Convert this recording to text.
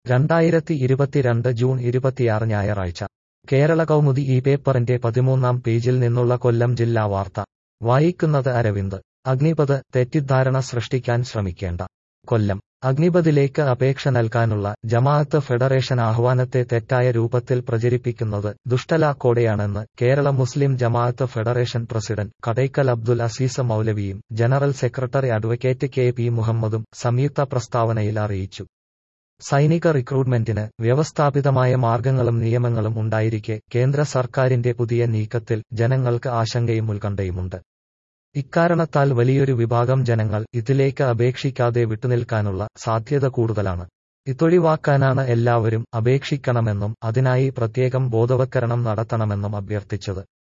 രണ്ടായിരത്തി ഇരുപത്തിരണ്ട് ജൂൺ ഇരുപത്തിയാറ് ഞായറാഴ്ച കേരള കൗമുദി ഈ പേപ്പറിന്റെ പതിമൂന്നാം പേജിൽ നിന്നുള്ള കൊല്ലം ജില്ലാ വാർത്ത വായിക്കുന്നത് അരവിന്ദ് അഗ്നിപത് തെറ്റിദ്ധാരണ സൃഷ്ടിക്കാൻ ശ്രമിക്കേണ്ട കൊല്ലം അഗ്നിപതിലേക്ക് അപേക്ഷ നൽകാനുള്ള ജമാഅത്ത് ഫെഡറേഷൻ ആഹ്വാനത്തെ തെറ്റായ രൂപത്തിൽ പ്രചരിപ്പിക്കുന്നത് ദുഷ്ടലാക്കോടെയാണെന്ന് കേരള മുസ്ലിം ജമാഅത്ത് ഫെഡറേഷൻ പ്രസിഡന്റ് കടയ്ക്കൽ അബ്ദുൽ അസീസ് മൗലവിയും general secretary advocate K P മുഹമ്മദും സംയുക്ത പ്രസ്താവനയിൽ അറിയിച്ചു സൈനിക റിക്രൂട്ട്മെന്റിന് വ്യവസ്ഥാപിതമായ മാർഗങ്ങളും നിയമങ്ങളും ഉണ്ടായിരിക്കെ കേന്ദ്ര സർക്കാരിന്റെ പുതിയ നീക്കത്തിൽ ജനങ്ങൾക്ക് ആശങ്കയും ഉത്കണ്ഠയുമുണ്ട് ഇക്കാരണത്താൽ വലിയൊരു വിഭാഗം ജനങ്ങൾ ഇതിലേക്ക് അപേക്ഷിക്കാതെ വിട്ടുനിൽക്കാനുള്ള സാധ്യത കൂടുതലാണ് ഇതൊഴിവാക്കാനാണ് എല്ലാവരും അപേക്ഷിക്കണമെന്നും അതിനായി പ്രത്യേകം ബോധവത്കരണം നടത്തണമെന്നും അഭ്യർത്ഥിച്ചത്